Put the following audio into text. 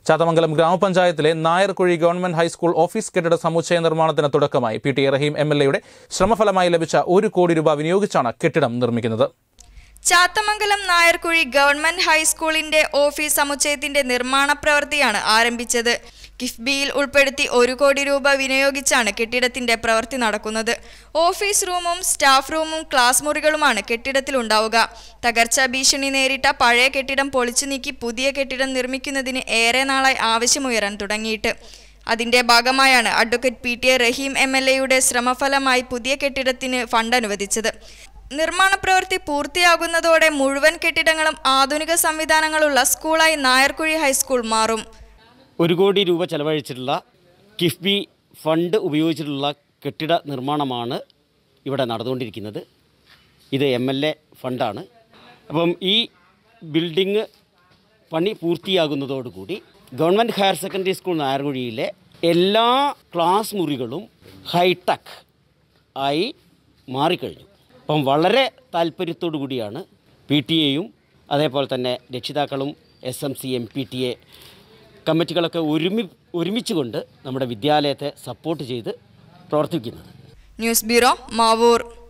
ചാത്തമംഗലം ഗ്രാമപഞ്ചായത്തിലെ Nayarkuzhi government high school office കെട്ടിട സമുച്ചയ നിർമ്മാണത്തിന് തുടക്കമായി P T Rahim M L എയുടെ ശ്രമഫലമായി ലഭിച്ച ഒരു കോടി രൂപ വിനിയോഗിച്ചാണ് കെട്ടിടം നിർമ്മിക്കുന്നത് ചാത്തമംഗലം നായർകുഴി ഗവൺമെന്റ് ഹൈസ്കൂളിന്റെ ഓഫീസ് സമുച്ചയത്തിന്റെ നിർമ്മാണ പ്രവൃത്തിയാണ് ആരംഭിച്ചത് കിഫ്ബിയിൽ ഉൾപ്പെടുത്തി ഒരു കോടി രൂപ വിനിയോഗിച്ചാണ് കെട്ടിടത്തിന്റെ പ്രവൃത്തി നടക്കുന്നത് ഓഫീസ് റൂമും സ്റ്റാഫ് റൂമും ക്ലാസ് മുറികളുമാണ് കെട്ടിടത്തിൽ ഉണ്ടാവുക തകർച്ചാ ഭീഷണി നേരിട്ട പഴയ കെട്ടിടം പൊളിച്ചു നീക്കി പുതിയ കെട്ടിടം നിർമ്മിക്കുന്നതിന് ഏറെ നാളായി ആവശ്യമുയരാൻ തുടങ്ങിയിട്ട് അതിന്റെ ഭാഗമായാണ് advocate P T A Rahim M L എയുടെ ശ്രമഫലമായി പുതിയ കെട്ടിടത്തിന് ഫണ്ട് അനുവദിച്ചത് നിർമ്മാണ പ്രവൃത്തി പൂർത്തിയാകുന്നതോടെ മുഴുവൻ കെട്ടിടങ്ങളും ആധുനിക സംവിധാനങ്ങളുള്ള സ്കൂളായി നായർക്കുഴി ഹൈസ്കൂൾ മാറും ഒരു കോടി രൂപ ചെലവഴിച്ചിട്ടുള്ള കിഫ്ബി ഫണ്ട് ഉപയോഗിച്ചിട്ടുള്ള കെട്ടിട നിർമ്മാണമാണ് ഇവിടെ നടന്നുകൊണ്ടിരിക്കുന്നത് ഇത് എം എൽ എ ഫണ്ടാണ് അപ്പം ഈ ബിൽഡിങ് പണി പൂർത്തിയാകുന്നതോടുകൂടി ഗവൺമെൻറ് ഹയർ സെക്കൻഡറി സ്കൂൾ നായർകുഴിയിലെ എല്ലാ ക്ലാസ് മുറികളും ഹൈടെക് ആയി മാറിക്കഴിഞ്ഞു അപ്പം വളരെ താല്പര്യത്തോടു കൂടിയാണ് പി ടി എയും അതേപോലെ തന്നെ രക്ഷിതാക്കളും S M C M P T A കമ്മിറ്റികളൊക്കെ ഒരുമി ഒരുമിച്ചുകൊണ്ട് നമ്മുടെ വിദ്യാലയത്തെ സപ്പോർട്ട് ചെയ്ത് പ്രവർത്തിക്കുന്നത് ന്യൂസ് ബ്യൂറോ മാവൂർ